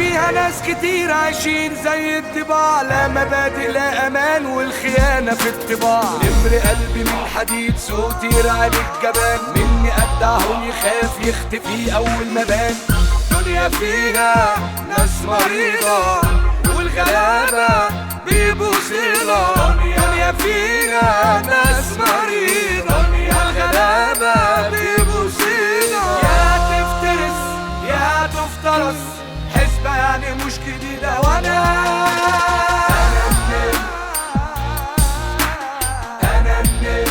فيها ناس كتير عايشين زي الطباع لا مبادئ لا امان والخيانه في الطباع نمر قلبي من حديد صوتي يرعب الجبان مني ابدعهم يخاف يختفي اول ما بان دنيا فيها ناس مريضه والغلابه بيبقوا صيله دنيا فيها ناس مريضه والغلابه بيبقوا صيله يا تفترس يا تفترس حسبة يعني مش جديدة وانا انا النمر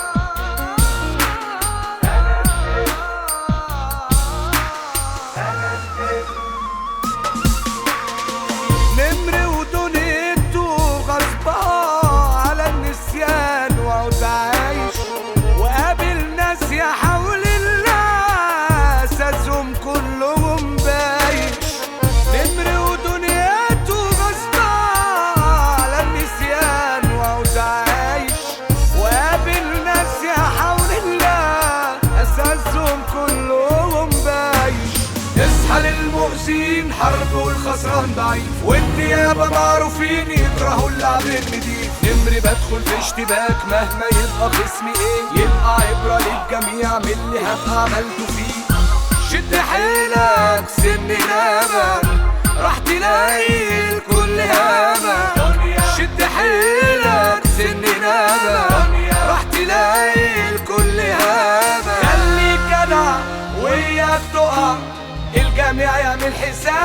نمر ودنيته غصبة على النسيان وعود عايش وقابل ناس يحاول الله اساسهم كلهم بايش نمر ودنيته غصبة على النسيان وعود عايش وقابل ناس يحاول الله اساسهم كلهم بايش اصحى للمؤذين حرب والخسران ضعيف والنيابة معروفين يكرهوا اللعب النضيف نمري بدخل في اشتباك مهما يبقى خصمي ايه يبقى عبرة للجميع من اللي هبقى عملته فيه شد حيلك سن نامك راح تلاقي الكل هامك شد حيلك سن نامك راح تلاقي الكل هامك خليك جدع وياك تقع الجميع يعمل حساب